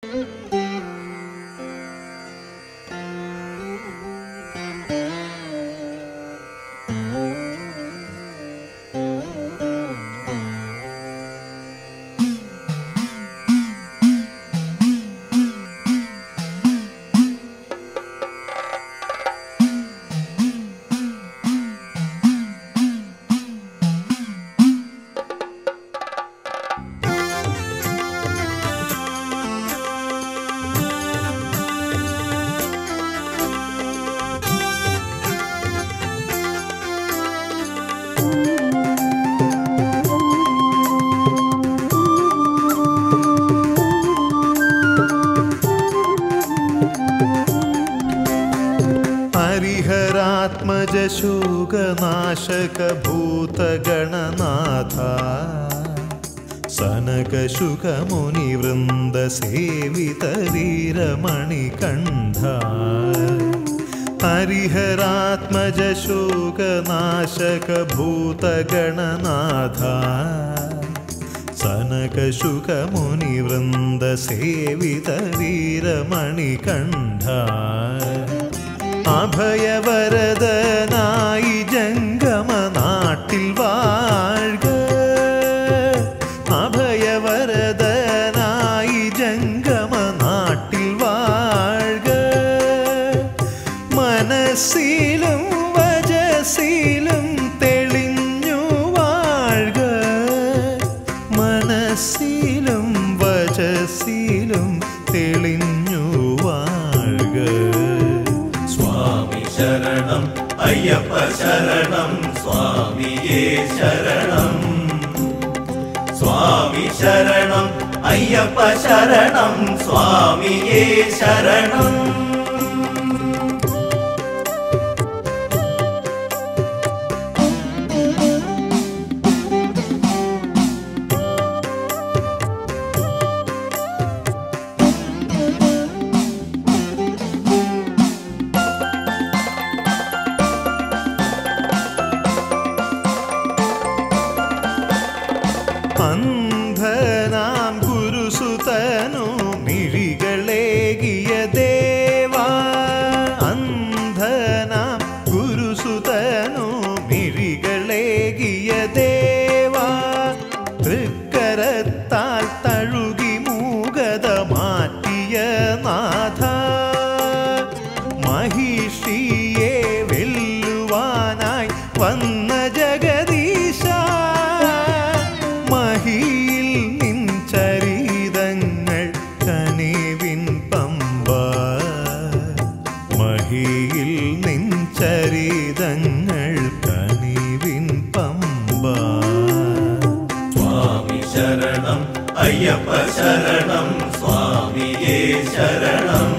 ഹരിഹരാത്മജശോകനാശകഭൂതഗണനാഥ സനകശുകമുനിവൃന്ദസേവിതവീരമണികണ്ഠ ഹരിഹരാത്മജശോകനാശകഭൂതഗണനാഥ സനകശുകമുനിവൃന്ദസേവിതവീരമണികണ്ഠ അഭയവരദനായി ജംഗമനാട്ടിൽ വാഴ്ക അഭയവരദനായി ജംഗമനാട്ടിൽ വാഴ്ക മനസ്സിലും വജസിലും തെളിഞ്ഞു വാഴ്ക മനസ്സിലും വജസിലും തെളിഞ്ഞു വാഴ്ക സ്വാമി ശരണം അയ്യപ്പ ശരണം സ്വാമിയേ ശരണം സ്വാമി ശരണം അയ്യപ്പ ശരണം സ്വാമിയേ ശരണം അന്ധനാം ഗുരുസുതനു മിഴികളേകിയ ദേവാ അന്ധനാം ഗുരുസുതനു മിഴികളേകിയ ദേവാ തൃക്കരത്താൽ തഴുകി മൂകത മാറ്റിയ നാഥ മഹിഷിയെ വെല്ലുവാനായി വന്ന ജഗദീശ മഹിയിൽ നിൻ ചരിതങ്ങൾ കനിവിൻ പമ്പ മഹിയിൽ നിൻ ചരിതങ്ങൾ കനിവിൻ പമ്പ സ്വാമി ശരണം അയ്യപ്പ ശരണം സ്വാമിയേ ശരണം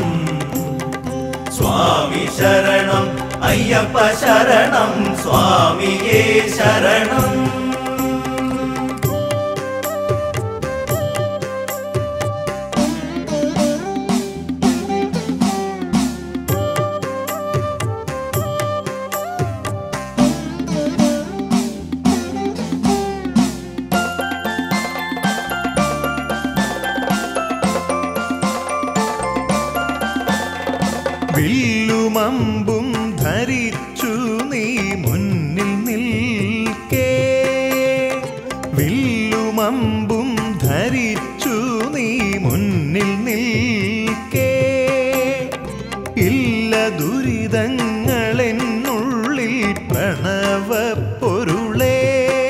സ്വാമി ശരണം അയ്യപ്പ ശരണം സ്വാമിയേ ശരണം വില്ലുമമ്പും ധരിച്ചു നീ മുന്നിൽ നിൽക്കേ വില്ലുമമ്പും ധരിച്ചു നീ മുന്നിൽ നിൽക്കേ ഇല്ല ദുരിതങ്ങളെന്നുള്ളിൽ പ്രണവ പൊരുളേ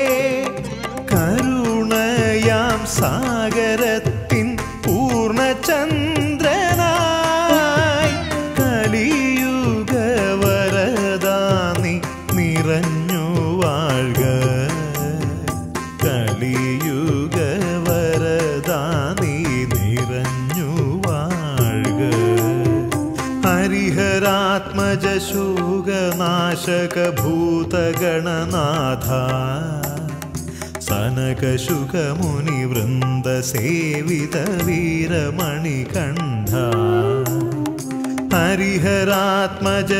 കരുണയാം സാഗരത്തിൻ പൂർണ്ണചന്ദ്രനായി കലിയുഗ വരദാനി നിറഞ്ഞു വാഴ്ക കലിയുഗ വരദാനി നിറഞ്ഞു വാഴ്ക ഹരിഹരാത്മജശോകനാശകഭൂതഗണനാഥ സനകശുകമുനിവൃന്ദസേവിതവീരമണികണ്ഠ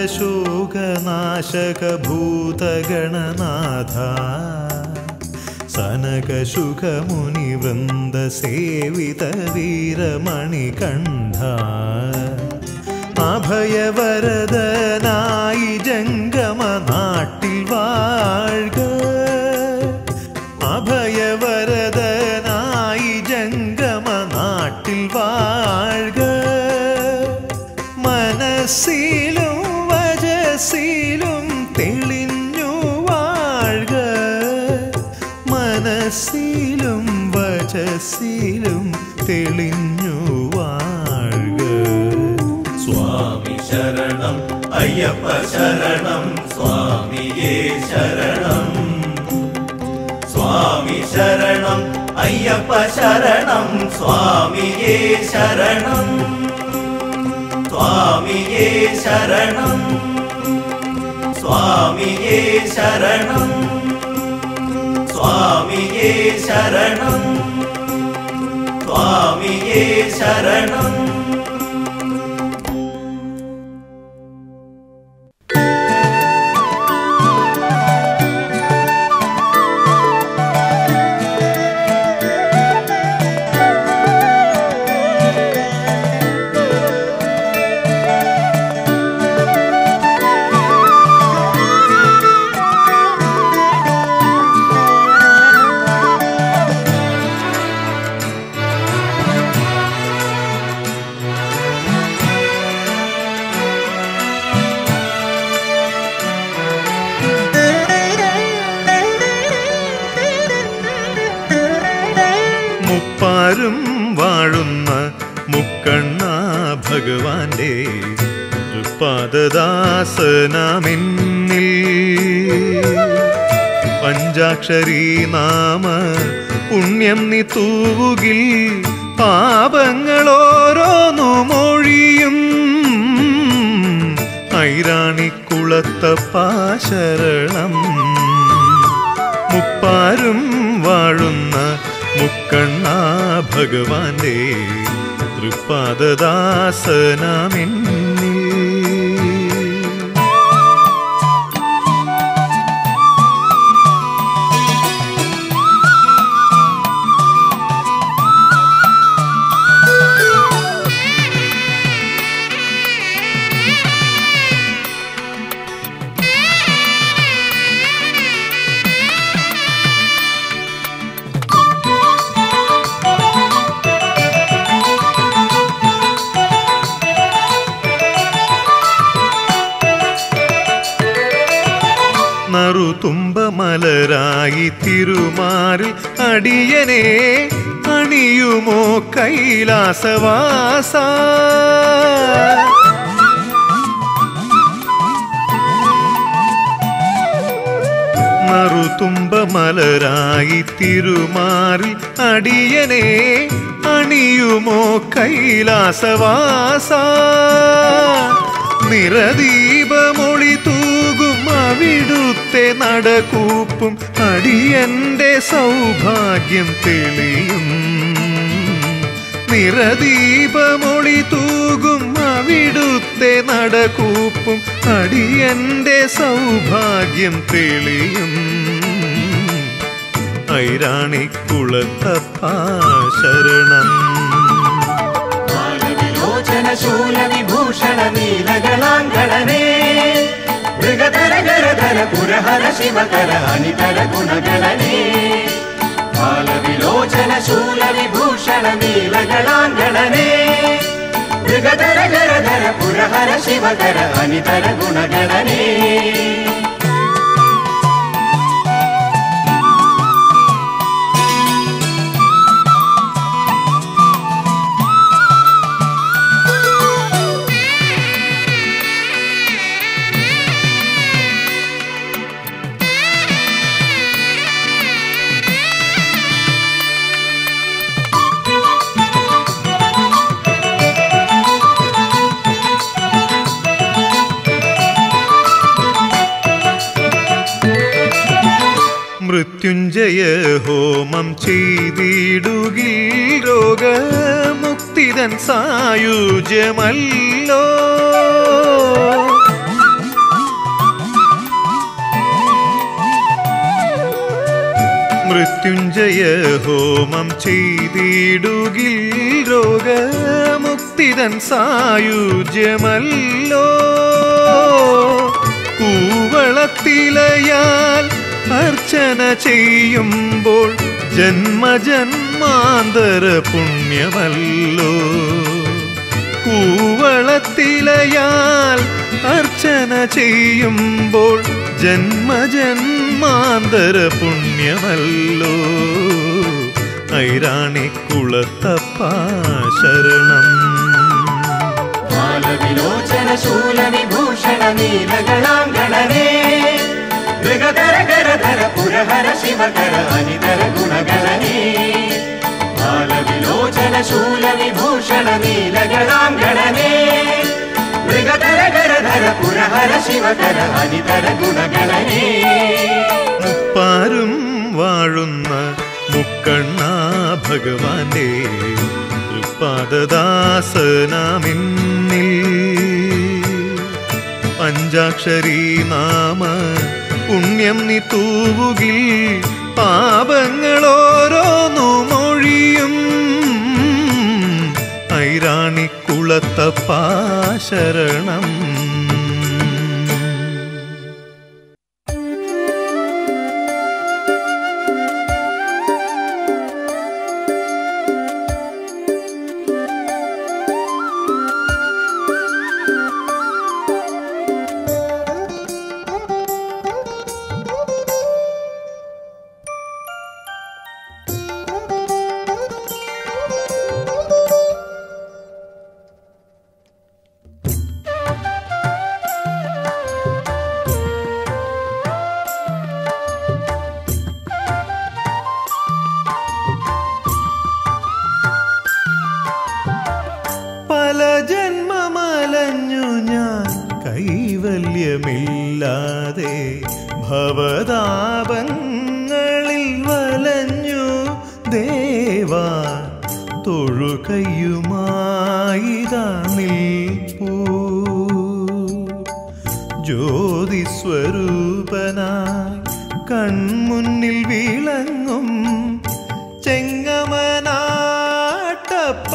ഹരിഹരാത്മജശോകനാശകഭൂതഗണനാഥ സനകശുഖമുനിവൃന്ദസേവിത വീരമണികണ്ഠ അഭയവരദനായി ജംഗമ നാട്ടിൽ വാഴ്ക അഭയവരദനായി ജംഗമ നാട്ടിൽ വാഴ്ക മനസ്സിലും വജസ്സിലും തെളിഞ്ഞു വാഴ്ക മനസ്സിലും വജസ്സിലും തെളിഞ്ഞു വാഴ്ക സ്വാമി ശരണം അയ്യപ്പ ശരണം സ്വാമിയേ ശരണം സ്വാമി ശരണം അയ്യപ്പ ശരണം സ്വാമിയേ ശരണം സ്വാമിയേ ശരണം സ്വാമിയേ ശരണം സ്വാമിയേ ശരണം സ്വാമിയേ ശരണം മുപ്പാരും വാഴുന്ന മുക്കണ്ണ ഭഗവാന്റെ പാദദാസനാമെന്നിൽ പഞ്ചാക്ഷരി നാമ പുണ്യം നീ തൂവുകിൽ പാപങ്ങളോരോന്നു മൊഴിയും ഐരാണിക്കുളത്തപ്പാ ശരണം മുപ്പാരും വാഴുന്ന മുക്കണ്ണ ഭഗവാന്റെ തൃപ്പാദദാസനാമെന്നിൽ നറുതുമ്പമലരായി തിരുമാറിൽ അടിയനെ അണിയുമോ കൈലാസവാസ നറുതുമ്പമലരായി തിരുമാറിൽ അടിയനെ അണിയുമോ കൈലാസവാസ നിറദീപമൊളി തൂകും അവിടുത്തെ നടകൂപ്പും അടിയന്റെ സൗഭാഗ്യം തെളിയും നിറദീപമൊളി തൂകും അവിടുത്തെ നടകൂപ്പും അടിയന്റെ സൗഭാഗ്യം തെളിയും ഐരാണിക്കുളത്തപ്പാ ശരണം ബാലവിലോചന ശൂലവിഭൂഷണ നീലകളാങ്കണനേ മൃഗധര ഗരധര പുരഹര ശിവകര അനിതര ഗുണഗണനേ ബാലവിലോചന ശൂലവിഭൂഷണ നീലകളാങ്കണനേ മൃഗധര ഗരധര പുരഹര ശിവകര അനിതര ഗുണഗണനേ മൃത്യുഞ്ജയ ഹോമം ചെയ്തിടുകിൽ രോഗമുക്തിതൻ സായുജ്യമല്ലോ മൃത്യുഞ്ജയ ഹോമം ചെയ്തിടുകിൽ രോഗമുക്തിതൻ സായുജ്യമല്ലോ കൂവളത്തിലയാൽ അർച്ചന ചെയ്യുമ്പോൾ ജന്മജന്മാന്തര പുണ്യമല്ലോ കൂവളത്തിലയാൽ അർച്ചന ചെയ്യുമ്പോൾ ജന്മജന്മാന്തര പുണ്യമല്ലോ ഐരാണിക്കുളത്തപ്പ ശരണം ബാലവിലോചന ശൂലവിഭൂഷണ നീലകളാങ്കണനേ മൃഗധര ഗരധര പുരഹര ശിവകര അനിതര ഗുണഗണനേ ബാലവിലോചന ശൂലവിഭൂഷണ നീലകളാങ്കണനേ മൃഗധര ഗരധര പുരഹര ശിവകര അനിതര ഗുണഗണനേ മുപ്പാരും വാഴുന്ന മുക്കണ്ണ ഭഗവാന്റെ തൃപ്പാദദാസനാമിന്നിൽ പഞ്ചാക്ഷരി നാമ പുണ്യം നീ തൂവുകിൽ പാപങ്ങളോരോന്നു മൊഴിയും ഐരാണിക്കുളത്തപ്പ ശരണം പല ജന്മമലഞ്ഞു ഞാൻ കൈവല്യമില്ലാതെ ഭവതാപങ്ങളിൽ വലഞ്ഞു ദേവാ തൊഴുകയുമായിതാ നിൽപ്പൂ ജ്യോതിസ്വരൂപനായി കൺമുന്നിൽ വിളങ്ങും ചെങ്ങമനാട്ടപ്പ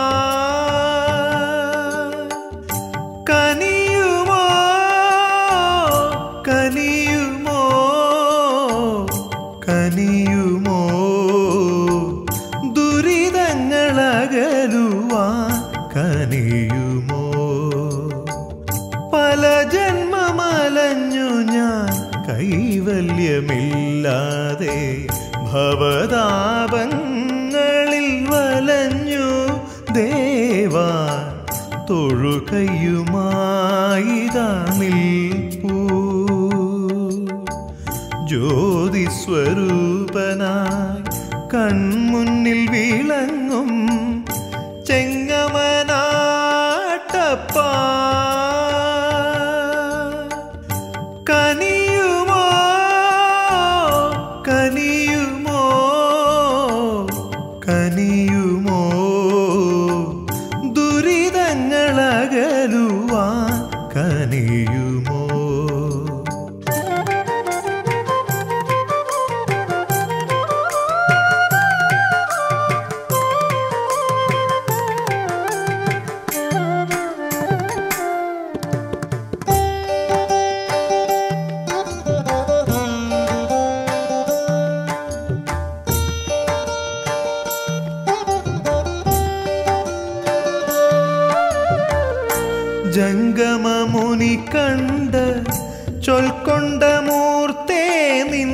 കനിയുമോ കനിയുമോ കനിയുമോ ദുരിതങ്ങളകലുവാൻ കനിയുമോ പല ജന്മമലഞ്ഞു ഞാൻ കൈവല്യമില്ലാതെ ഭവതാപങ്ങളിൽ വലഞ്ഞു ദേവാ തൊഴുകയുമായിതാ നിൽപ്പൂ ജ്യോതിസ്വരൂപനായി കൺമുന്നിൽ വിളങ്ങും ചെങ്ങമനാട്ടപ്പ കനിയുമോ കനിയുമോ കനിയുമോ ദുരിതങ്ങളകലുവാൻ കനിയുമോ ജംഗമമുനി കണ്ട് ചൊൽക്കൊണ്ട മൂർത്തേ നിൻ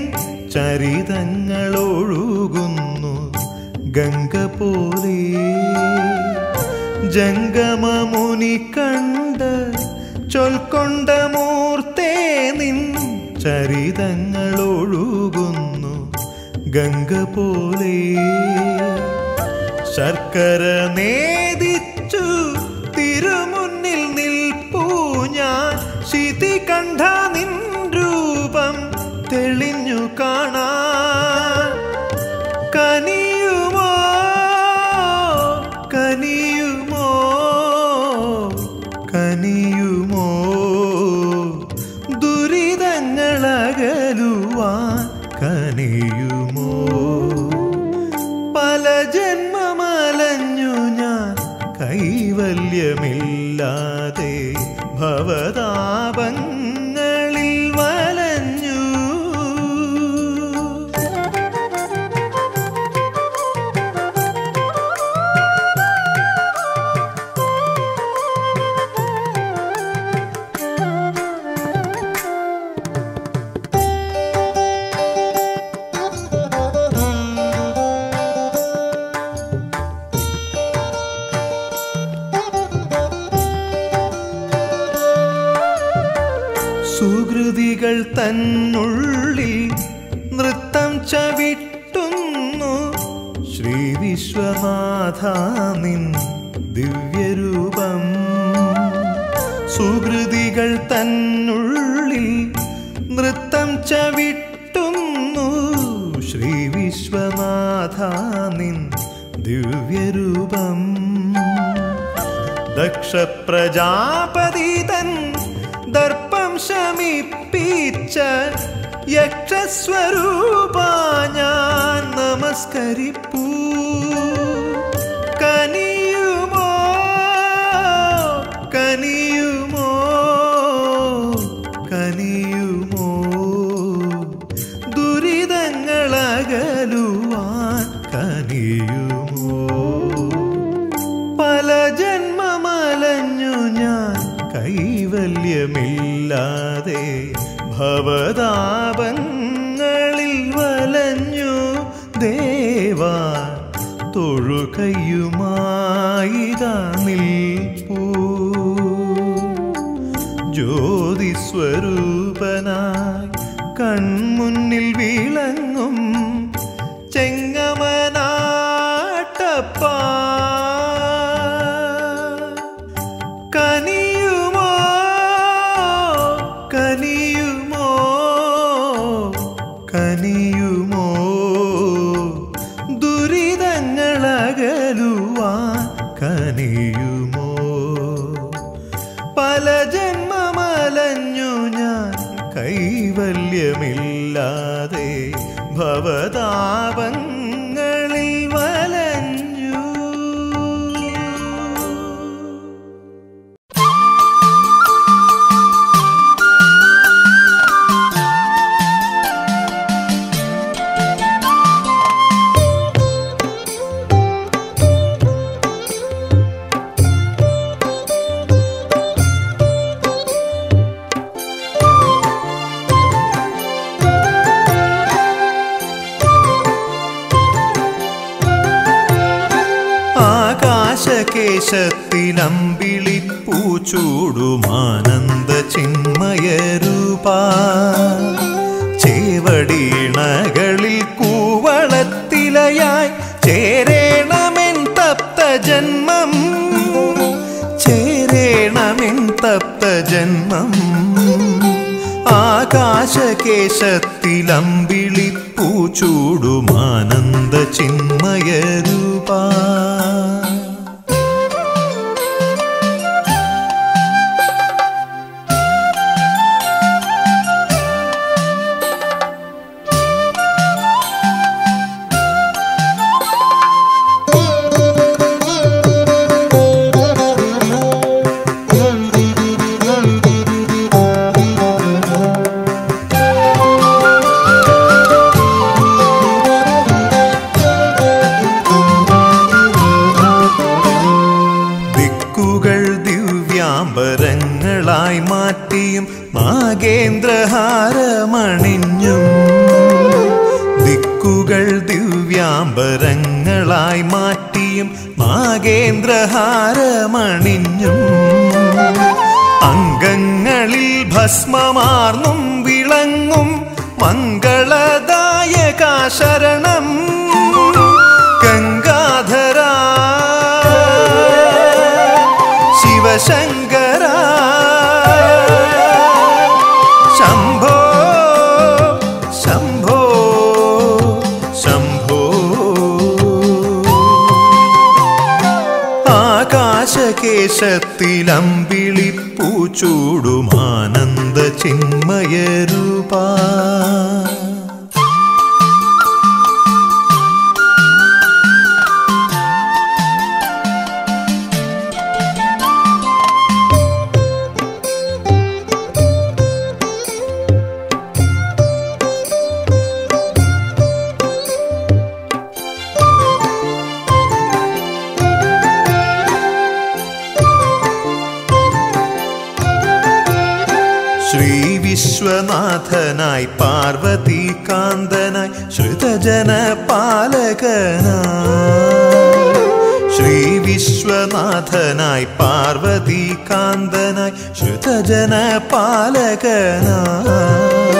ചരിതങ്ങളൊഴുകുന്നു ഗംഗ പോലെ ജംഗമമുനി കണ്ട് ചൊൽക്കൊണ്ട മൂർത്തേ നിൻ ചരിതങ്ങളൊഴുകുന്നു ഗംഗ പോലെ ശർക്കര നേദിച്ചു തിരുമുന്നിൽ നിൽപ്പൂ ഞാൻ ശിതി കണ്ട നിൻ രൂപം തെളിഞ്ഞു കാണാൻ കനിയുമോ കനിയുമോ കനിയുമോ ദുരിതങ്ങളകലുവാൻ കനിയുമോ കൈവല്യമില്ലാതെ ഭവതാപങ്ങളിൽ വലഞ്ഞു സുഹൃതികൾ തന്നുള്ളിൽ നൃത്തം ചവിട്ടുന്നു ശ്രീ വിശ്വനാഥ നിൻ ദിവ്യരൂപം സുഹൃതികൾ തന്നുള്ളിൽ നൃത്തം ചവിട്ടുന്നു ശ്രീ വിശ്വനാഥ നിൻ ദിവ്യരൂപം ദക്ഷ പ്രജാപതി തൻ ദർപ്പം ശമിപ്പിച്ച യക്ഷസ്വരൂപ ഞാൻ നമസ്കരിപ്പൂ കനിയുമോ കനിയുമോ കനിയുമോ ദുരിതങ്ങളകലുവാൻ കനിയുമോ പല ജന്മമലഞ്ഞു ഞാൻ കൈവല്യമില്ലാതെ ഭവതാപങ്ങളിൽ വലഞ്ഞു ദേവാ തൊഴുകയുമായിതാ നിൽപ്പൂ ജ്യോതിസ്വരൂപനായി കൺമുന്നിൽ വിളങ്ങും ചെങ്ങമനാട്ടപ്പ കനിയുമോ കനിയുമോ കനിയുമോ ദുരിതങ്ങളകലുവാൻ കനിയുമോ പല ജന്മമലഞ്ഞു ഞാൻ കൈവല്യമില്ലാതെ ഭവതാപങ്ങളിൽ വലഞ്ഞു ആകാശകേശത്തിലമ്പിളിപ്പൂച്ചൂടുമാനന്ദ ചിന്മയരൂപ ചേവടീണകളിൽ കൂവളത്തിലയായി ചേരേണമെൻ തപ്ത ജന്മം ചേരേണമെൻ തപ്ത ജന്മം ആകാശകേശത്തിലമ്പിളിപ്പൂച്ചൂടുമാനന്ദ ചിന്മയരൂപ ദിക്കുകൾ ദിവ്യാംബരങ്ങളായി മാറ്റിയും നാഗേന്ദ്രഹാരമണിഞ്ഞും ദിക്കുകൾ ദിവ്യാംബരങ്ങളായി മാറ്റിയും നാഗേന്ദ്രഹാരമണിഞ്ഞും അംഗങ്ങളിൽ ഭസ്മമാർന്നും വിളങ്ങും മംഗളദായക ശരണം ഗംഗാധര ശിവശങ്കര ശംഭോ ശംഭോ ശംഭോ ആകാശകേശത്തിലമ്പിളിപ്പൂച്ചൂടുമാനന്ദ ചിന്മയരൂപാ വിശ്വനാഥനായി പാർവതി കാന്തനായി ശ്രുതജന പാലകനായി ശ്രീ വിശ്വനാഥനായി പാർവതി കാന്തനായി ശ്രുതജന പാലകനായി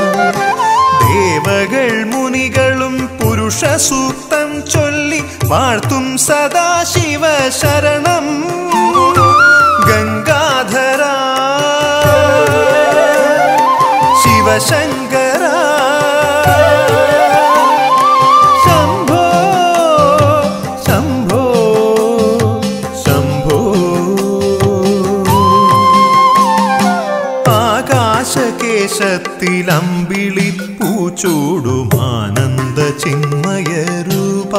ദേവകൾ മുനികളും പുരുഷ സൂക്തം ചൊല്ലി വാഴ്ത്തും സദാശിവ ശരണം ഗംഗാധര ശിവശങ്കര ശംഭോ ശംഭോ ശംഭോ ആകാശകേശത്തിലമ്പിളി പൂച്ചൂടുമാനന്ദ ചിന്മയ രൂപ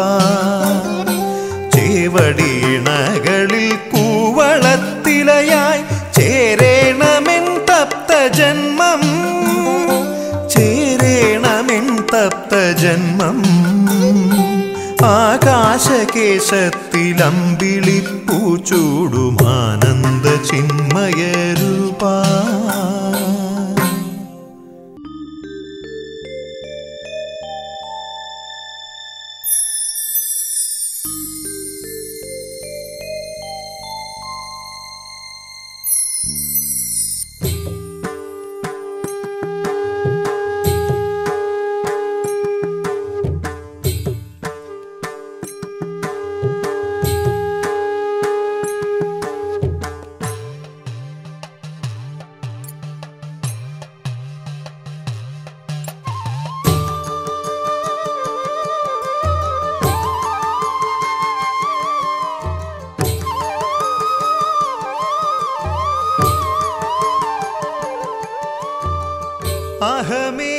ചേവടീണകളിൽ കൂവളത്തിലയായി ചേരേണമെൻ തപ്ത ജന്മം ചേരേണമെൻ തപ്ത ജന്മം ആകാശകേശത്തിലമ്പിളി പൂച്ചൂടുമാനന്ദ ചിന്മയ രൂപ അഹമേ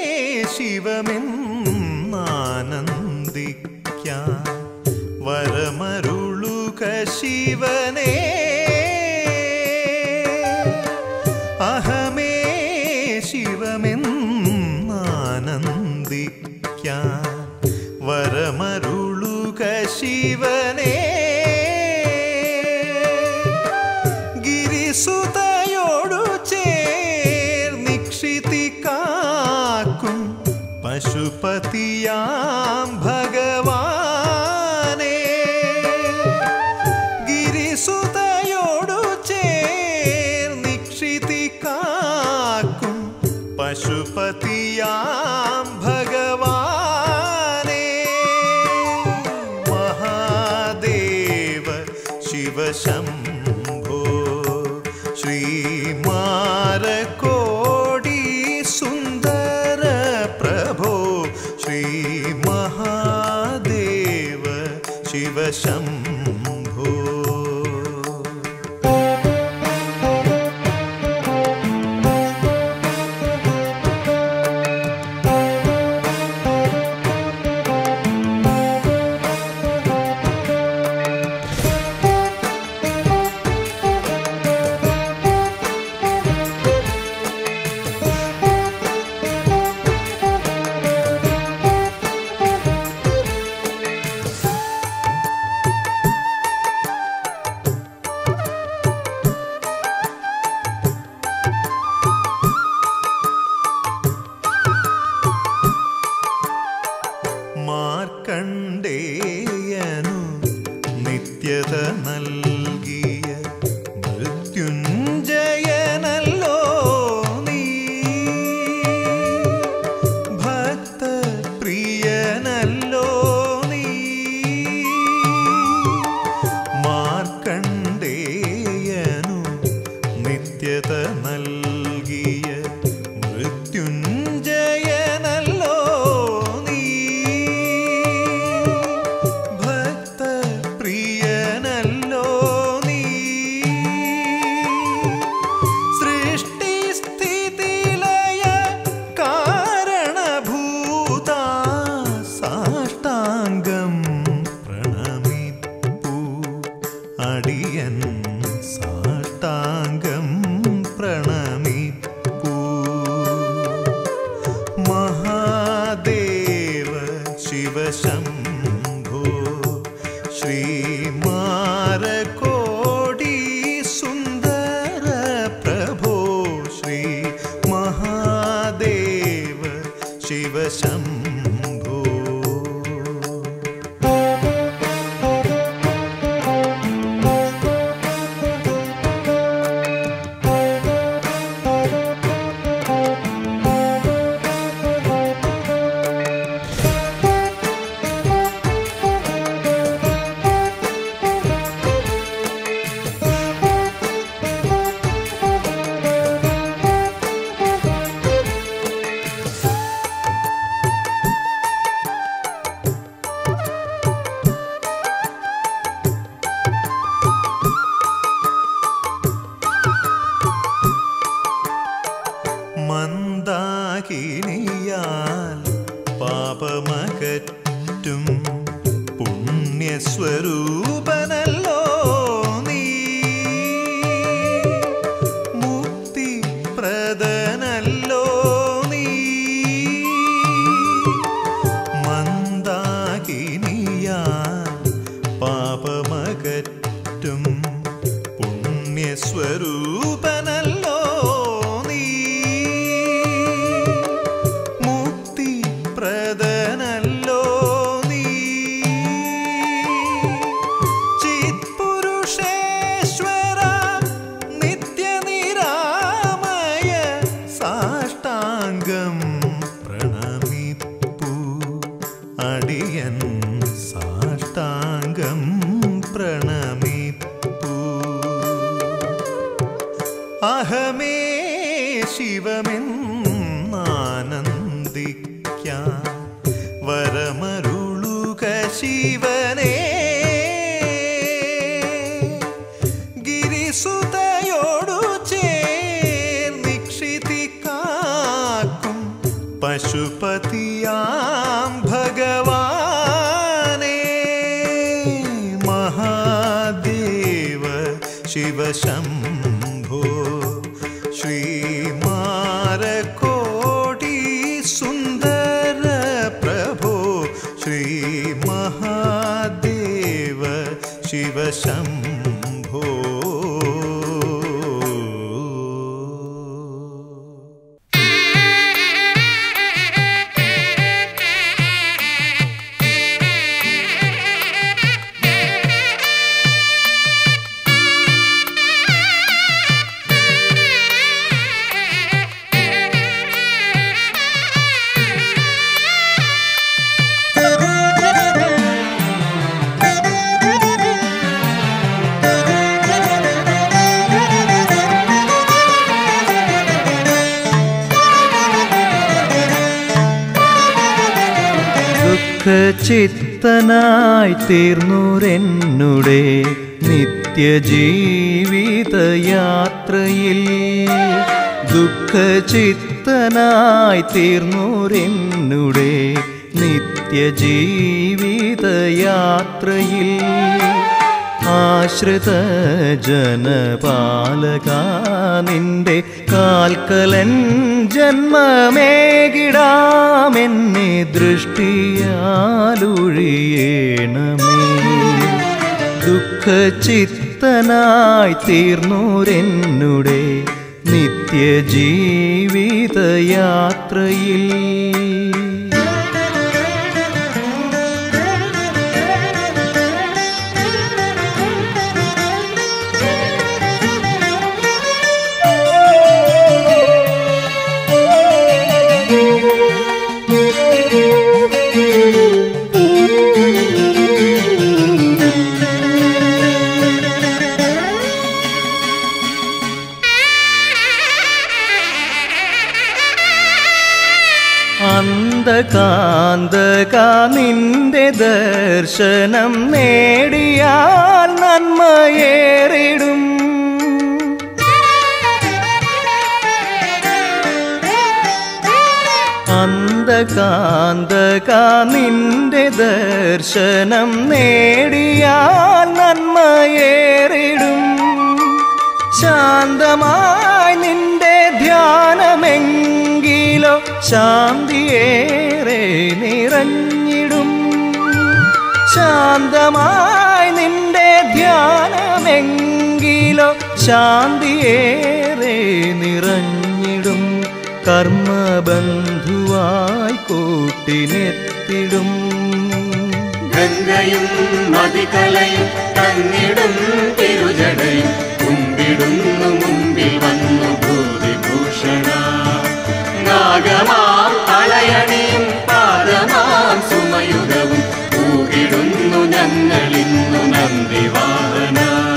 ശിവമെന്നാനന്ദിക്കാൻ വരമരുളുക ശിവനേ അഹമേ ശിവമെന്നാനന്ദിക്കാൻ വരമരുളുക ശിവനേ ഗിരിസുതയോടു ചേർന്നിക്ഷിതി കാക്കും പശുപതിയാം ഭഗവാനേ ഗിരിസുതയോടു ചേർന്നിക്ഷിതി കാക്കും പശുപതിയാം ഭഗവാനേ മഹാദേവ ശിവശംഭോ ശ്രീമാരകോടി സുന്ദര പ്രഭോ ശ്രീ മഹാദേവ ശിവശംഭോ മാർക്കണ്ഡേയനു നിത്യത നൽകിയ മൃത്യുഞ്ജയനല്ലോ നീ ഭക്തപ്രിയനല്ലോ നീ മാർക്കണ്ഡേയനു നിത്യത നൽകിയ മൃത്യുഞ്ജയനല്ലോ നീ ഭക്തപ്രിയനല്ലോ നീ സൃഷ്ടിസ്ഥിതിലയ കാരണഭൂത സാഷ്ടാംഗം പ്രണമിപ്പൂ അടിയൻ സാഷ്ടാംഗം പ്രണമിപ്പൂ മഹാദേവ ശിവശംഭോ ശ്രീമാരകോടി സുന്ദര പ്രഭോ ശ്രീ മഹാദേവ സ്വരൂപനല്ലോ നീ മുക്തി പ്രദനല്ലോ നീ ചിത്പുരുഷേശ്വര നിത്യനിരാമയ സാഷ്ടാംഗം പ്രണമിപ്പു അടിയൻ സാഷ്ടാംഗം പ്രണമിപ്പു അഹമേ ശിവമെന്നാനന്ദിക്കാൻ വരമരുളുക ശിവനേ ഗിരിസുതയോടു ചേർന്നിക്ഷിതി കാക്കും പശുപതിയാം ഭഗവാനേ മഹാദേവ ശിവശംഭോ ശ്രീമാരകോടി സുന്ദര പ്രഭോ ശ്രീ മഹാദേവ ശിവശംഭോ ദുഃഖചിത്തനായി തീർന്നുരെന്നുടെ നിത്യജീവിതയാത്രയിൽ ദുഃഖചിത്തനായി തീർന്നുരെന്നുടെ നിത്യജീവിതയാത്രയിൽ ആശ്രിത ജനപാലക നിന്റെ കാൽക്കലൻ ജന്മമേകിടാമെന്നെ ദൃഷ്ടിയാലൊഴിയേണമേ ദുഃഖചിത്തനായി തീർന്നൂരെന്നുടെ നിത്യജീവിതയാത്രയിൽ അന്ധകാന്തക നിന്റെ ദർശനം നേടിയാൽ നന്മയേറിടും അന്ധകാന്തക നിന്റെ ദർശനം നേടിയാൽ നന്മയേറിടും ശാന്തമായി നിന്റെ ധ്യാനമെങ്കിലോ ശാന്തിയേറെ നിറഞ്ഞിടും ശാന്തമായി നിന്റെ ധ്യാനമെങ്കിലോ ശാന്തിയേറെ നിറഞ്ഞിടും കർമ്മബന്ധുവായി കൂട്ടിനെത്തിടും ഗംഗയും മതികലയും തന്നിടും തിരുജടയും കുമ്പിടുന്നു മുമ്പിൽ വന്നു ഭൂതിഭൂഷണ നാഗമാം തളയണിയും പാദമാം സുമയുഗവും പൂകിടുന്നു ഞങ്ങളിന്നു നന്ദിവാഹന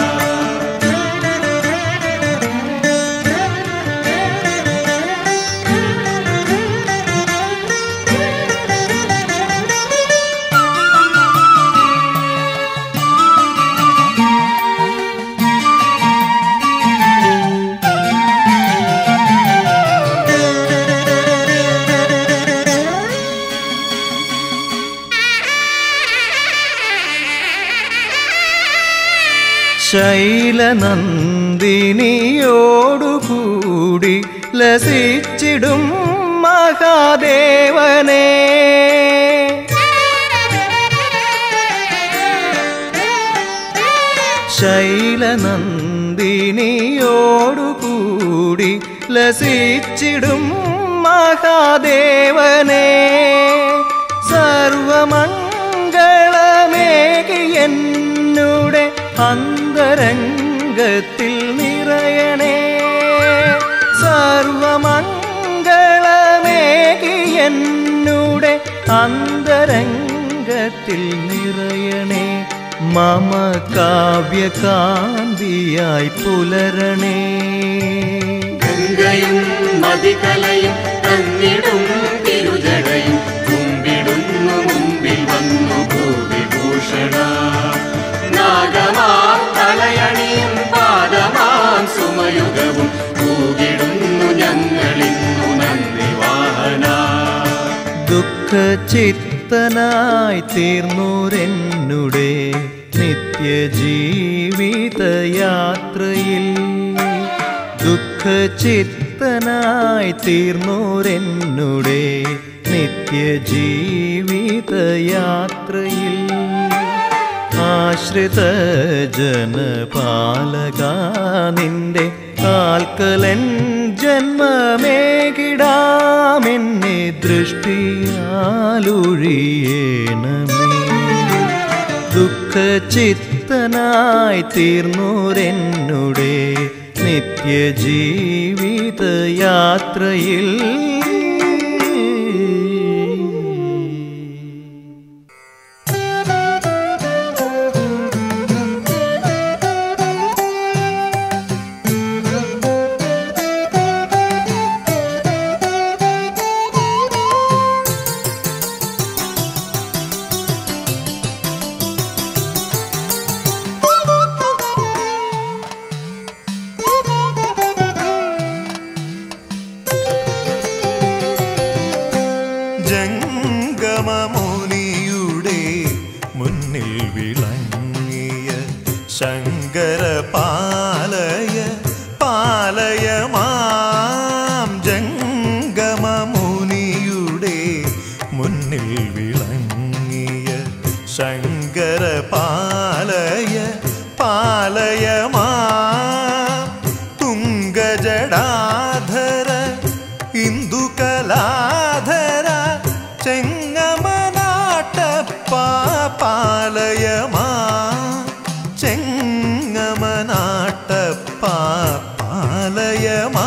ശൈലനന്ദിനിയോടുകൂടി ലസിച്ചിടും മഹാദേവനെ ശൈലനന്ദിനിയോടുകൂടി ലസിച്ചിടും മഹാദേവനെ സർവമംഗളമേകി എന്നുടെ അന്തരംഗത്തിൽ നിറയണേ സർവമംഗളമേകി എന്നുടെ അന്തരംഗത്തിൽ നിറയണേ മമ കാവ്യകാന്തിയായി പുലരണേ ഗംഗയും നദികലയും തന്നിടും തിരുജടയും കുമ്പിടുന്നു മുമ്പിൽ വന്നു ഭൂവിഭൂഷണ നാഗമാം തലയണിയും പാദമാം സുമയുഗവും കൂകിടുന്നു ഞങ്ങളിന്നു നന്ദി വാഹന ദുഃഖചിത്തനായി തീർന്നൂരെന്നുടെ നിത്യജീവിതയാത്രയിൽ ദുഃഖചിത്തനായി തീർന്നൂരെന്നുടെ നിത്യജീവിതയാത്രയിൽ ആശ്രിത ജനപാലക നിന്റെ കാൽക്കലൻ ജന്മമേകിടാമെന്നെ ദൃഷ്ടിയാലൊഴിയേണമേ ദുഃഖചിത്തനായി തീർന്നൂരെന്നുടെ നിത്യജീവിതയാത്രയിൽ ജംഗമമുനിയുടെ മുന്നിൽ വിളങ്ങിയ ശങ്കര പാലയ പാലയ മാം ജംഗമമുനിയുടെ മുന്നിൽ വിളങ്ങിയ ശങ്കര പാലയ പാലയ മാം തുങ്കജടാധര ഇന്ദുകലാധര ചെങ്ങമനാട്ടപ്പാ പാലയമാ ചെങ്ങമനാട്ടപ്പാ പാലയമാ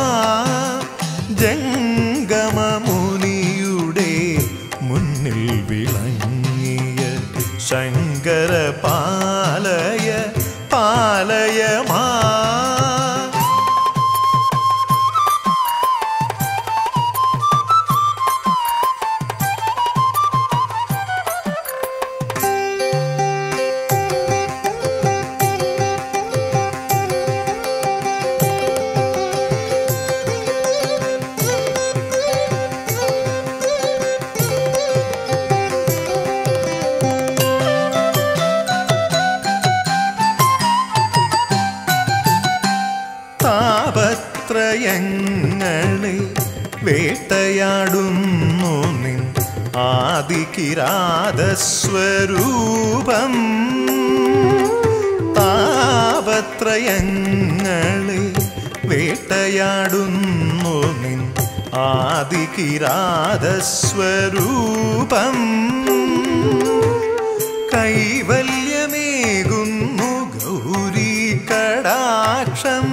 ജംഗമമുനിയുടെ മുന്നിൽ വിളങ്ങിയ ശങ്കര പാലയ പാലയമാ താപത്രയങ്ങളെ വേട്ടയാടുന്നു നിൻ ആദികിരാതസ്വരൂപം താപത്രയങ്ങളെ വേട്ടയാടുന്നു നിൻ ആദികിരാതസ്വരൂപം കൈവല്യമേകുന്നു ഗൗരി കടാക്ഷം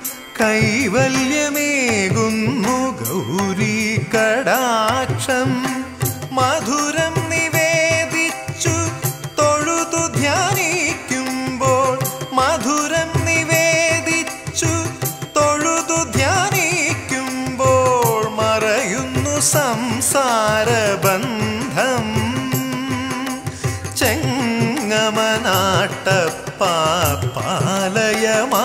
കൈവല്യമേകുന്നു ഗൗരി കടാക്ഷം മധുരം നിവേദിച്ചു തൊഴുതു ധ്യാനിക്കുമ്പോൾ മധുരം നിവേദിച്ചു തൊഴുതു ധ്യാനിക്കുമ്പോൾ മറയുന്നു സംസാരബന്ധം ചെങ്ങമനാട്ടപ്പാലയമാ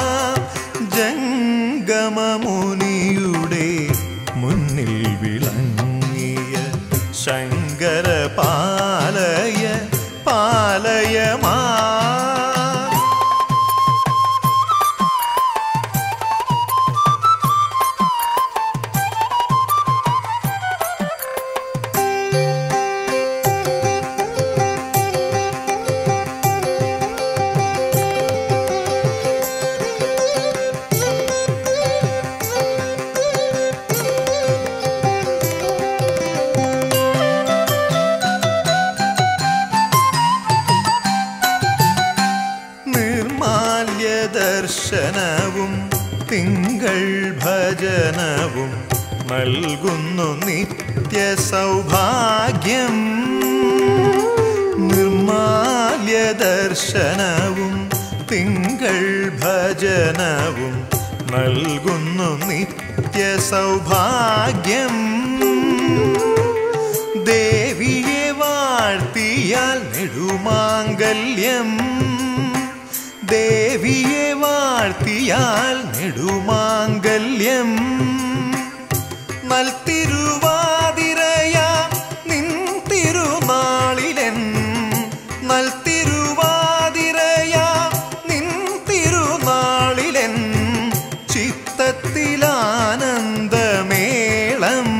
ജംഗമമുനിയുടെ മുന്നിൽ വിളങ്ങിയ ശങ്കര പാലയ പാലയമാ തിങ്കൾ ഭജനവും നൽകുന്നു നിത്യ സൗഭാഗ്യം നിർമാല്യ ദർശനവും തിങ്കൾ ഭജനവും നൽകുന്നു നിത്യ സൗഭാഗ്യം ദേവിയെ വാഴ്ത്തിയാൽ നെടുമാംഗല്യം ദേവിയെ വാഴ്ത്തിയാൽ നെടുമാംഗല്യം നൽത്തിരുവാതിരയ നിൻ തിരുനാളിലെൻ നൽത്തിരുവാതിരയ നിൻ തിരുനാളിലെൻ ചിത്തത്തിലാനന്ദമേളം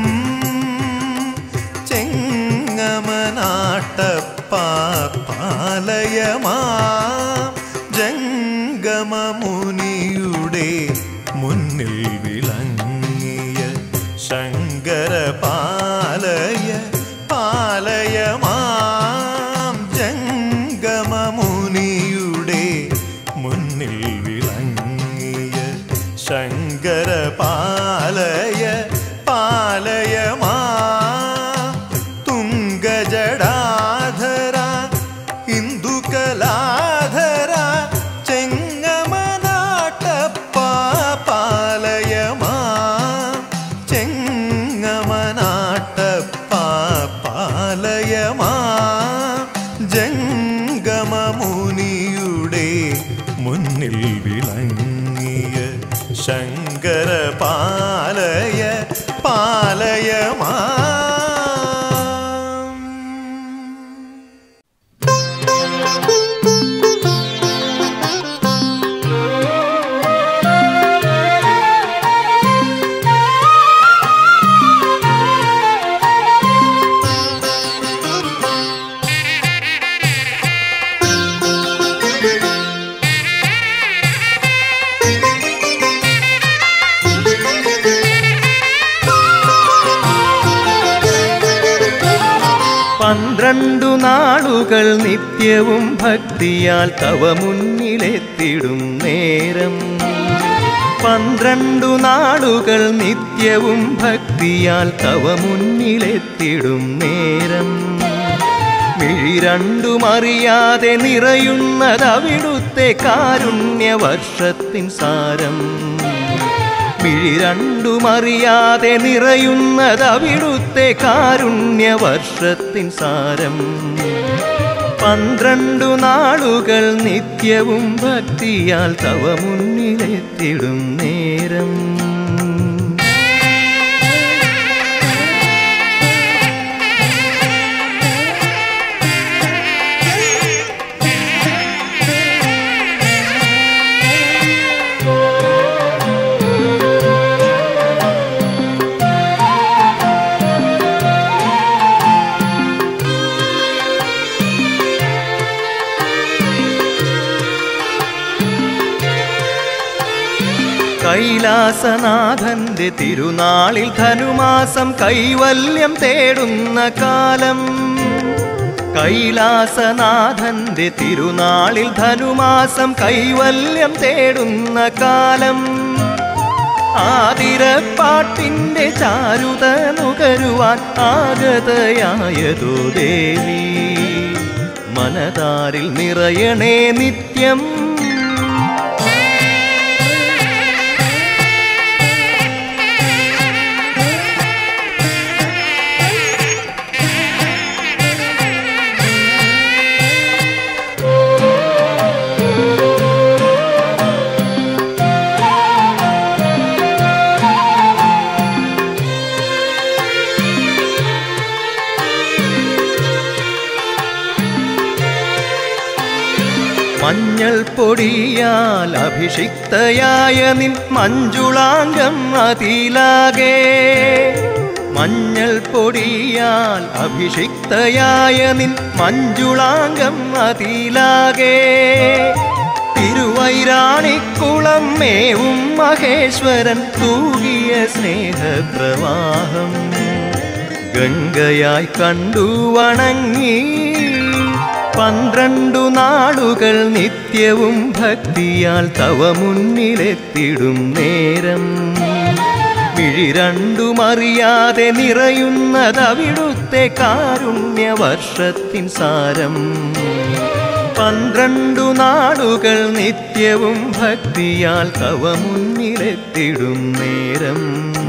ചെങ്ങമനാട്ടപ്പാലയമാ ജംഗമമുനിയുടെ മുന്നിൽ വിളങ്ങിയ ശങ്കര പാലയ പാലയമാം ജംഗമമുനിയുടെ മുന്നിൽ വിളങ്ങിയ ശങ്കര പാലയ പാലയമാ തുങ്കജടാധര ഹിന്ദുകലാധര ചെങ്ങമനാട്ടപ്പ പാലയമാ ചെങ്ങമനാട്ടപ്പ പാലയമാ ജംഗമമുനിയുടെ മുന്നിൽ വിളങ്ങിയ ശങ്കര പാലയ പാലയമാ പന്ത്രണ്ടു നാളുകൾ നിത്യവും ഭക്തിയാൽ തവ മുന്നിലെത്തിടും നേരം പന്ത്രണ്ടു നാളുകൾ നിത്യവും ഭക്തിയാൽ തവ മുന്നിലെത്തിടും നേരം മിഴി രണ്ടും അറിയാതെ നിറയുന്നതവിടുത്തെ കാരുണ്യവർഷത്തിൻ സാരം മിഴി രണ്ടും അറിയാതെ നിറയുന്നതവിടുത്തെ കാരുണ്യവർഷത്തിൻ സാരം പന്ത്രണ്ടു നാളുകൾ നിത്യവും ഭക്തിയാൽ തവ മുന്നിലെത്തിടും നേരം കൈലാസനാഥന്റെ തിരുനാളിൽ ധനുമാസം കൈവല്യം തേടുന്ന കാലം കൈലാസനാഥന്റെ തിരുനാളിൽ ധനുമാസം കൈവല്യം തേടുന്ന കാലം ആതിരപ്പാട്ടിന്റെ ചാരുത നുകരുവാൻ ആഗതയായതോ ദേവി മനതാരിൽ നിറയണേ നിത്യം മഞ്ഞൾ പൊടിയാൽ അഭിഷിക്തയായ നിൻ മഞ്ജുളാംഗം അതിലാകെ മഞ്ഞൾ പൊടിയാൽ അഭിഷിക്തയായ നിൻ മഞ്ജുളാംഗം അതിലാകെ തിരുവൈരാണിക്കുളം മേവും മഹേശ്വരൻ തൂകിയ സ്നേഹപ്രവാഹം ഗംഗയായി കണ്ടു വണങ്ങി പന്ത്രണ്ടു നാളുകൾ നിത്യവും ഭക്തിയാൽ തവ മുന്നിലെത്തിടും നേരം മിഴി രണ്ടുമറിയാതെ നിറയുന്നതവിടുത്തെ കാരുണ്യവർഷത്തിൻ സാരം പന്ത്രണ്ടു നാളുകൾ നിത്യവും ഭക്തിയാൽ തവ മുന്നിലെത്തിടും നേരം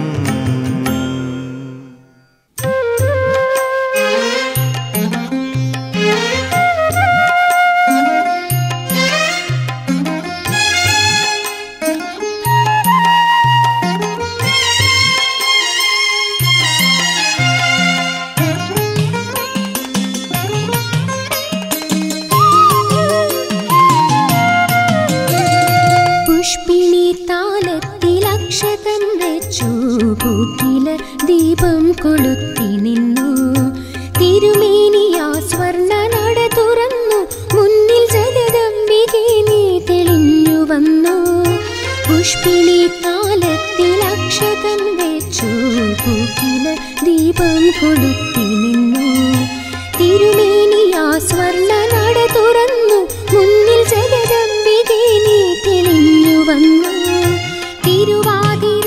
പുഷ്പിണി താലത്തിലക്ഷതം വെച്ചു പൂക്കില ദീപം കൊളുത്തി നിന്നു തിരുമേനിയാ സ്വർണ്ണ നട തുറന്നു മുന്നിൽ ജഗദംബികെ നീ തെളിഞ്ഞു വന്നു പുഷ്പിണി താലത്തിലക്ഷതം വെച്ചു പൂക്കില ദീപം കൊളുത്തി നിന്നു തിരുമേനിയാ സ്വർണ്ണ നട തുറന്നു മുന്നിൽ ജഗദംബികെ നീ തെളിഞ്ഞു വന്നു തിരുവാതിര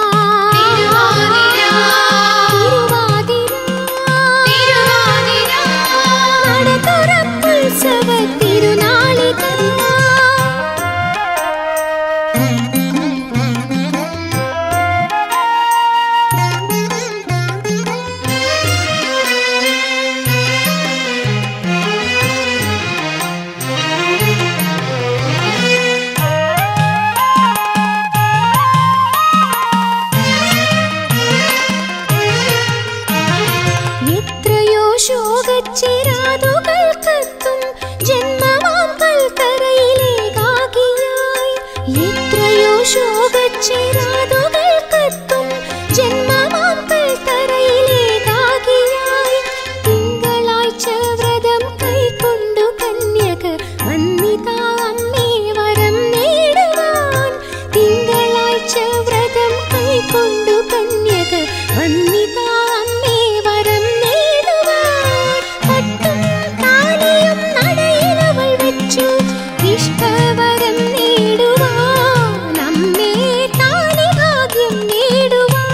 നട തുറപ്പുത്സവ തിരുനാളിക എത്രയോ ശോകച്ചിരാതുകൾ കത്തും ജന്മമാം കൽക്കരയിലേകാകിയായി എത്രയോ ശോകച്ചിരാതുകൾ കത്തും ജന്മമാം കൽക്കരയിലേകാകിയായി തിങ്കളാഴ്ച വ്രതം കൈക്കൊണ്ടു കന്യക വന്നിതാ അമ്മേ വരം നേടുവാൻ തിങ്കളാഴ്ച വ്രതം കൈക്കൊണ്ടു കന്യക വന്നിതാ അമ്മേ വരം നേടുവാൻ പട്ടും താലിയും നടയിലവൾ വെച്ചു ഇഷ്ടവരം നേടുവാൻ അമ്മേ താലി ഭാഗ്യം നേടുവാൻ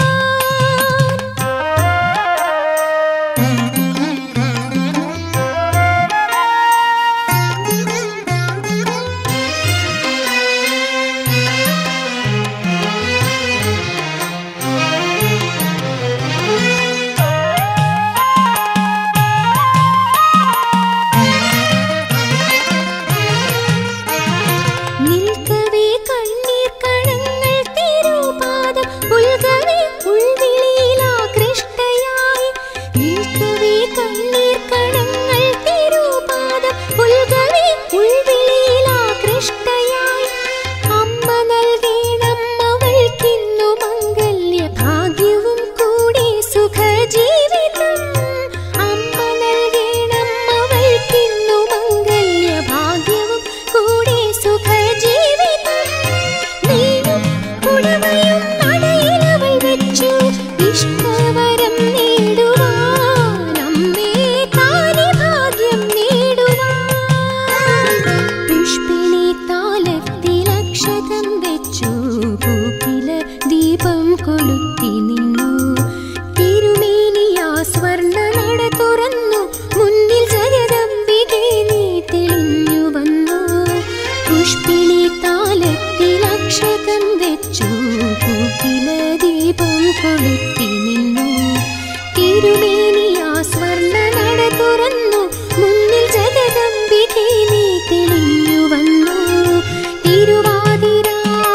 നിൽക്കവേ കണ്ണീർ കണങ്ങൾ തിരുപാദം ഉൽകവേ ഉൾവിളിയിലാകൃഷ്ടയായി നിൽക്കവേ കണ്ണീർ കണങ്ങൾ തിരുപാദം ഉൽകവേ ഉൾവിളിയിലാകൃഷ്ടയായി അമ്മ നൽകേണം അവൾക്കിന്നു മംഗല്യ ഭാഗ്യവും കൂടി സുഖജീവിതം അമ്മ നൽകേണം അവൾക്കിന്നു മംഗല്യ ഭാഗ്യവും കൂടി സുഖജീവിതം നീയും പുടവയും നടയിലവൾ വെച്ചു ഇഷ്ടവരം നേടുവാൻ അമ്മേ താലി ഭാഗ്യം നേടുവാൻ പുഷ്പിണി താലത്തിലക്ഷതം വെച്ചു പൂക്കില ദീപം കൊളുത്തി നിന്നു തിരുമേനിയാ സ്വർണ്ണ നട തുറന്നു മുന്നിൽ ജഗദംബികെ നീ തെളിഞ്ഞു വന്നു പുഷ്പിണി താലത്തിലക്ഷതം വെച്ചു പൂക്കില ദീപം കൊളുത്തി നിന്നു തിരുമേനിയാ സ്വർണ്ണ നട തുറന്നു മുന്നിൽ ജഗദംബികെ നീ തെളിഞ്ഞു വന്നു തിരുവാതിര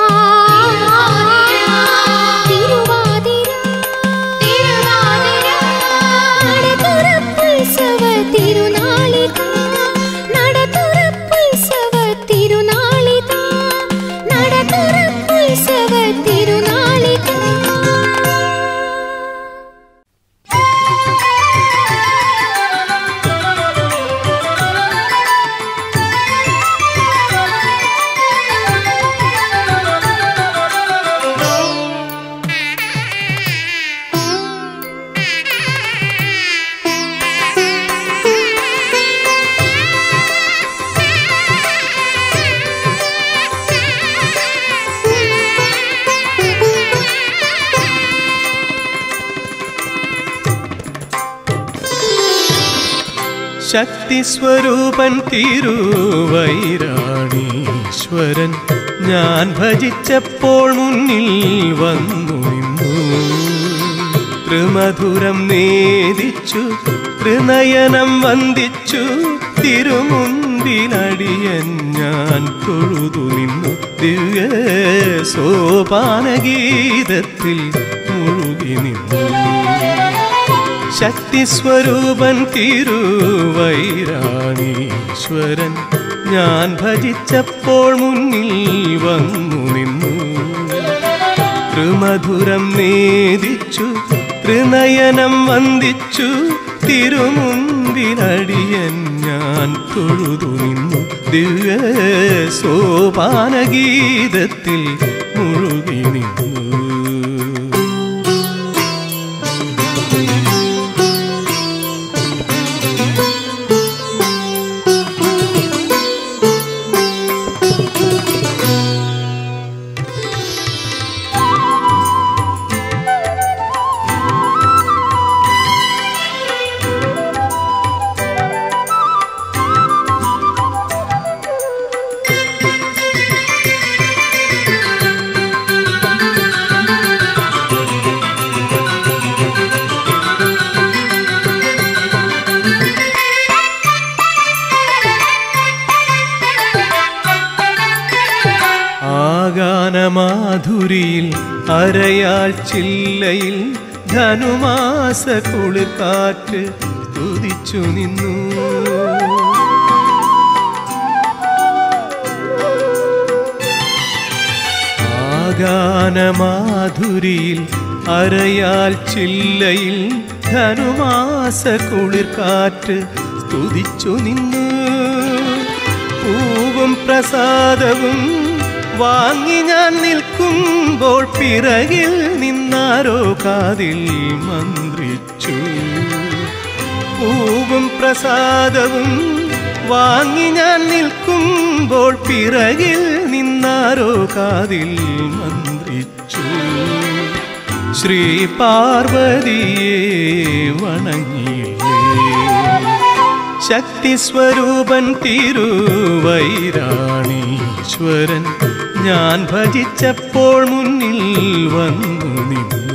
തിരുവാതിര നട തുറപ്പുത്സവ തിരുനാളിക നട തുറപ്പുത്സവ തിരുനാളിക നട തുറപ്പുത്സവ തിരുനാളിക ശക്തി സ്വരൂപൻ തിരുവൈരാണീശ്വരൻ ഞാൻ ഭജിച്ചപ്പോൾ മുന്നിൽ വന്നു നിന്നു ത്രിമധുരം നേദിച്ചു ത്രിനയനം വന്ദിച്ചു തിരുമുൻപിലടിയൻ ഞാൻ തൊഴുതു നിന്നു ദിവ്യ സോപാനഗീതത്തിൽ മുഴുകി നിന്നു ശക്തി സ്വരൂപൻ തിരുവൈരാണീശ്വരൻ ഞാൻ ഭജിച്ചപ്പോൾ മുന്നിൽ വന്നു നിന്നു ത്രിമധുരം നേദിച്ചു ത്രിനയനം വന്ദിച്ചു തിരുമുൻപിലടിയൻ ഞാൻ തൊഴുതു നിന്നു ദിവ്യ സോപാനഗീതത്തിൽ മുഴുകി നിന്നു ആഗാനമാധുരിയിൽ അരയാൽ ചില്ലയിൽ ധനുമാസ കുളിർക്കാറ്റ് തുതിച്ചു നിന്നു ആഗാനമാധുരിയിൽ അരയാൽ ചില്ലയിൽ ധനുമാസ കുളിർക്കാറ്റ് സ്തുതിച്ചു നിന്നു പൂവും പ്രസാദവും വാങ്ങി ഞാൻ നിൽക്കുമ്പോൾ പിറകിൽ നിന്നാരോ കാതിൽ മന്ത്രിച്ചു പൂവും പ്രസാദവും വാങ്ങി ഞാൻ നിൽക്കുമ്പോൾ പിറകിൽ നിന്നാരോ കാതിൽ മന്ത്രിച്ചു ശ്രീ പാർവതിയെ വണങ്ങിയില്ലേ ശക്തി സ്വരൂപൻ തിരുവൈരാണീശ്വരൻ ഞാൻ ഭജിച്ചപ്പോൾ മുന്നിൽ വന്നു നിന്നു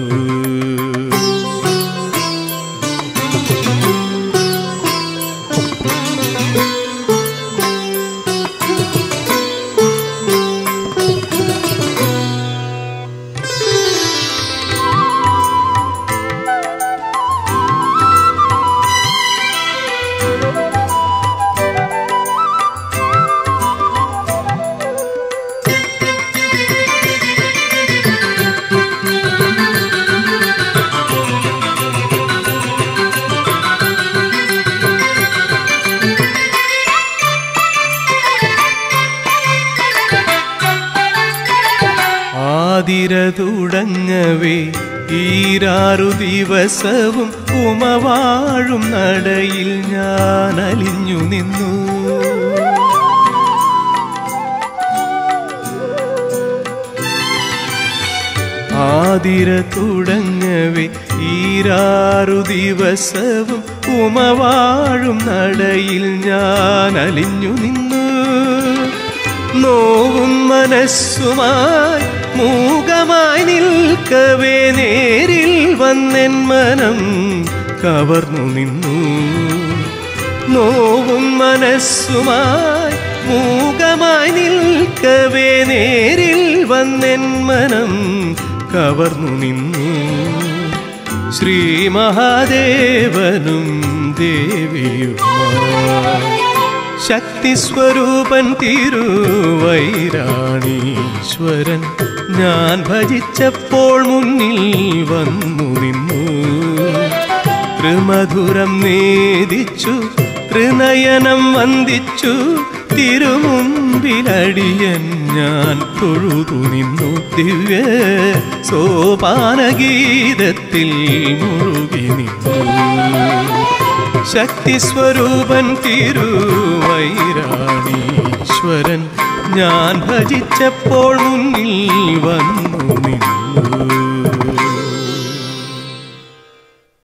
ആതിര തുടങ്ങവേ ഈരാറു ദിവസവും ഉമവാഴും നടയിൽ ഞാൻ അലിഞ്ഞു നിന്നു ആതിര തുടങ്ങവേ ഈരാറു ദിവസവും ഉമവാഴും നടയിൽ ഞാൻ അലിഞ്ഞു നിന്നു നോവും മനസ്സുമായി മൂകമായി നിൽക്കവേ നേരിൽ വന്നെൻ മനം കവർന്നു നിന്നു നോവും മനസ്സുമായി മൂകമായി നിൽക്കവേ നേരിൽ വന്നെൻ മനം കവർന്നു നിന്നു ശ്രീ മഹാദേവനും ദേവിയുമായി ശക്തി സ്വരൂപൻ തിരുവൈരാണീശ്വരൻ ഞാൻ ഭജിച്ചപ്പോൾ മുന്നിൽ വന്നു നിന്നു ത്രിമധുരം നേദിച്ചു ത്രിനയനം വന്ദിച്ചു തിരുമുൻപിലടിയൻ ഞാൻ തൊഴുതു നിന്നു ദിവ്യ സോപാനഗീതത്തിൽ മുഴുകി നിന്നു ശക്തി സ്വരൂപൻ തിരുവൈരാണീശ്വരൻ ഞാൻ ഭജിച്ചപ്പോൾ മുന്നിൽ വന്നു നിന്നു